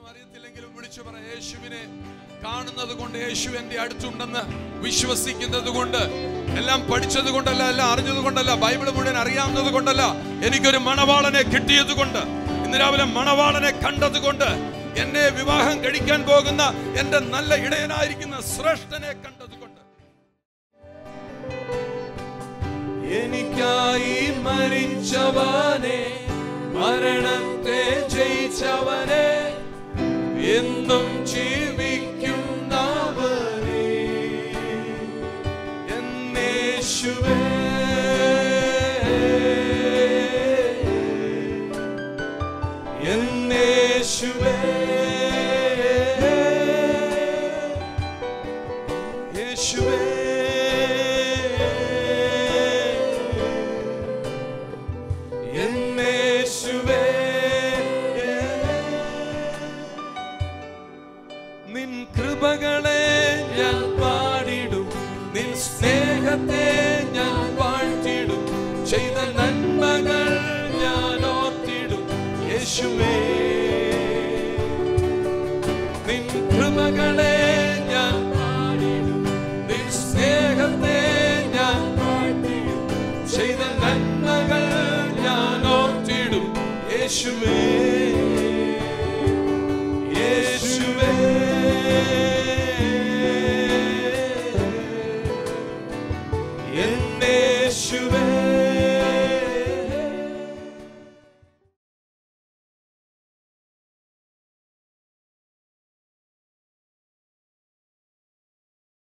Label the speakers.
Speaker 1: അറിയത്തില്ലെങ്കിലും വിളിച്ചു പറ യേശുവിനെ കാണുന്നത് കൊണ്ട് യേശു എന്റെ അടുത്തുണ്ടെന്ന് വിശ്വസിക്കുന്നത് കൊണ്ട് എല്ലാം പഠിച്ചത് കൊണ്ടല്ല എല്ലാം അറിഞ്ഞത് കൊണ്ടല്ല ബൈബിൾ മുഴുവൻ അറിയാവുന്നത് കൊണ്ടല്ല എനിക്കൊരു മണവാളനെ കിട്ടിയത് കൊണ്ട് ഇന്ന് രാവിലെ മണവാളനെ കണ്ടത് കൊണ്ട് എന്നെ വിവാഹം കഴിക്കാൻ പോകുന്ന എന്റെ നല്ല ഇടയനായിരിക്കുന്ന ശ്രേഷ്ഠനെ കണ്ടത് കൊണ്ട്
Speaker 2: എനിക്കായി മരിച്ചവനെ മരണത്തെ ജയിച്ചവനെ എന്നും ജീവിക്കുന്നവനെ എന്നേശുവേ എന്നേശുവേ യേശുവേ എന്നേശുവേ നിൻ കൃപകളെ ഞാൻ പാടിടും നിൻ സ്നേഹത്തെ ഞാൻ വാഴ്ത്തിടും ചെയ്ത നന്മകൾ ഞാൻ ഓർത്തിടും യേശുവേ നിൻ കൃപകളെ ഞാൻ പാടിടും നിൻ സ്നേഹത്തെ ഞാൻ വാഴ്ത്തിടും ചെയ്ത നന്മകൾ ഞാൻ ഓർത്തിടും യേശുവേ യേശുവേ എന്നേശുവേ